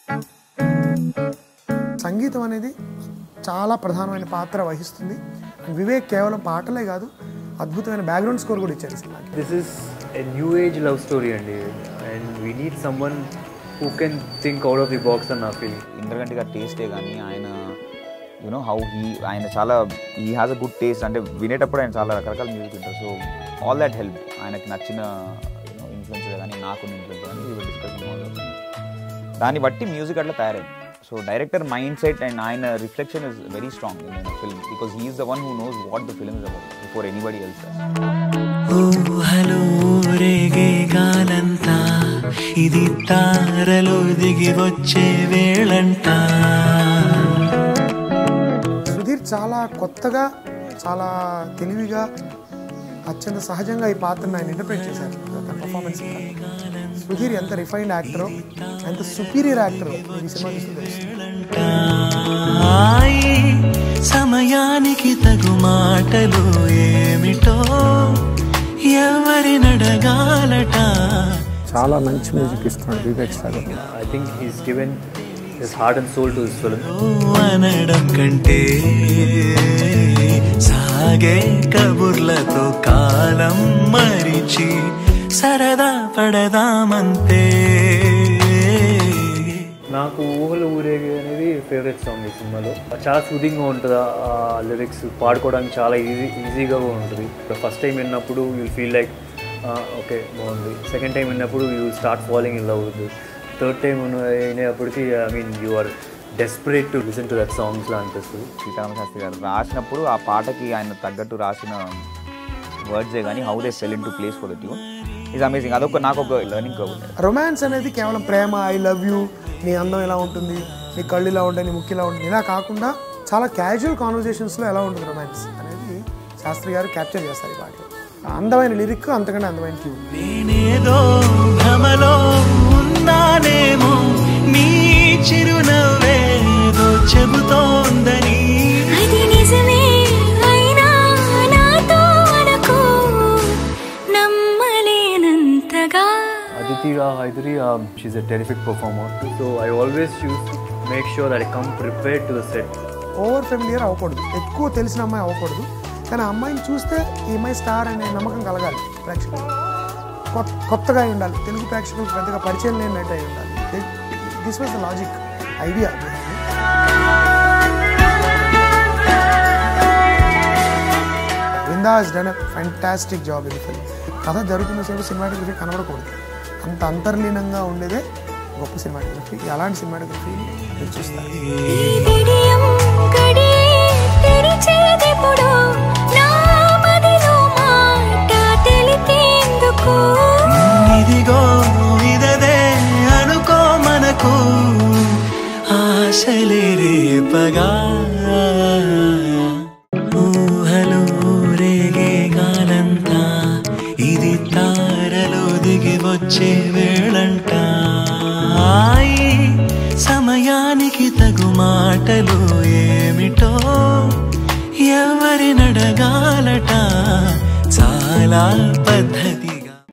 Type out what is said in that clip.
సంగీతం అనేది చాలా ప్రధానమైన పాత్ర వహిస్తుంది అండ్ వివేక్ కేవలం పాటలే కాదు అద్భుతమైన బ్యాక్గ్రౌండ్ స్కోర్ కూడా ఇచ్చారు ఈ సినిమాకి this is a new age love story అండి and we need someone who can think out of the box అని నా ఫీలింగ్ ఇంద్రగంటి గారి టేస్టే కానీ ఆయన యూనో హౌ హీ ఆయన చాలా he has a good taste అంటే వినేటప్పుడు ఆయన చాలా రకరకాల మ్యూజిక్ వింటారు సో ఆల్ దాట్ హెల్ప్ ఆయనకి నచ్చిన ఇన్ఫ్లుయెన్స్ కానీ నాకున్న ఇన్ఫ్లుయెన్స్ కానీ డిస్కషన్ దాన్ని బట్టి మ్యూజిక్ అట్లా తయారైంది so director mind set and ఆయన reflection is very strong in film because he's the one who knows what the film is about before anybody else ఊహలో రేగే గాలంతా ఇది తారలో దిగి వచ్చే వేళంట సుధీర్ చాలా కొత్తగా చాలా తెలివిగా అత్యంత సహజంగా ఈ పాత్రను ఆయన ఇంటర్ప్రిట్ చేశారు తన పర్ఫార్మెన్స్ సుధీర్ ఎంత రిఫైన్డ్ యాక్టరో ఎంత సుపీరియర్ యాక్టరో ఈ సినిమా చూస్తే తెలుస్తుంది ఆయి సమయానికి తగు మాటలు ఏమిటో ఎవరి నడగాలట చాలా మంచి మ్యూజిక్ ఇస్తున్నాడు Vivek Sagar I think he's given his heart and soul to this film అనడం కంటే సాగే కబుర్లతో కాలం మరిచి సరదా పడదామంతే నాకు ఊహలు ఊరేగి అనేది ఫేవరెట్ సాంగ్ ఈ సినిమాలో చాలా సూదింగ్గా ఉంటుంది ఆ లిరిక్స్ పాడుకోవడానికి చాలా ఈజీ ఈజీగా ఉంటుంది ఫస్ట్ టైం విన్నప్పుడు యూ ఫీల్ లైక్ ఓకే బాగుంది సెకండ్ టైం విన్నప్పుడు you start following in love with third time అయినప్పటికీ I mean you are desperate to listen to that songs లా అనిపిస్తుంది సీతారామ శాస్త్రి గారు రాసినప్పుడు ఆ పాటకి ఆయన తగ్గట్టు రాసిన వర్డ్సే కానీ how they sell into place for the tune is amazing అదొక నాకు ఒక లెర్నింగ్ కవ్ రొమాన్స్ అనేది కేవలం ప్రేమ ఐ లవ్ యూ నీ అందం ఎలా ఉంటుంది నీ కళ్ళు ఇలా ఉంటాయి నీ ముక్కు ఇలా ఉంటుంది ఇలా కాకుండా చాలా క్యాజువల్ కాన్వర్జేషన్స్లో ఎలా ఉంటుంది రొమాన్స్ అనేది శాస్త్రి గారు క్యాప్చర్ చేస్తారు ఈ పాటలో అందమైన లిరిక్ అంతకంటే అందమైన ట్యూన్ నేనేదో భ్రమలో ఉన్నానేమో నీ చిరునవ్వేదో చెబుతోందని అది నిజమే అయినా నాతో అనకు నమ్మలేనంతగా Aditi Rao Haidari, um, she's a terrific performer. So I always choose to make sure that I come prepared to the set. Over familiar అవ్వకూడదు ఎక్కువ తెలిసిన అమ్మాయి అవ్వకూడదు కానీ ఆ అమ్మాయిని చూస్తే ఈ అమ్మాయి స్టార్ అనే నమ్మకం కలగాలి ప్రేక్షకులు కొత్త- కొత్తగా అయి ఉండాలి తెలుగు ప్రేక్షకులకు పెద్దగా పరిచయం లేనట్టు అయి ఉండాలి this was the logic idea విందాస్ డన్ ఫ్యాంటాస్టిక్ జాబ్ ఇది ఫిల్మ్ కథ జరుగుతున్న సేపు సినిమాటోగ్రఫీ కనబడకూడదు అంత అంతర్లీనంగా ఉండేదే గొప్ప సినిమాటోగ్రఫీ అలాంటి సినిమాటోగ్రఫీ మీరు చూస్తారు ఈ విడియం గడియే తెరిచేదెప్పుడు నా మదిలో మాట తెలిపేందుకు ఇదిగో ఇదదే అనుకో మనకు ఆశలే రేపగా ఊహలో రేగే గాలంతా ఇది తారలో దిగి వచ్చే వేళంట ఆయి సమయానికి తగు మాటలు ఏమిటో ఎవరి నడగాలట చాలా పద్ధతి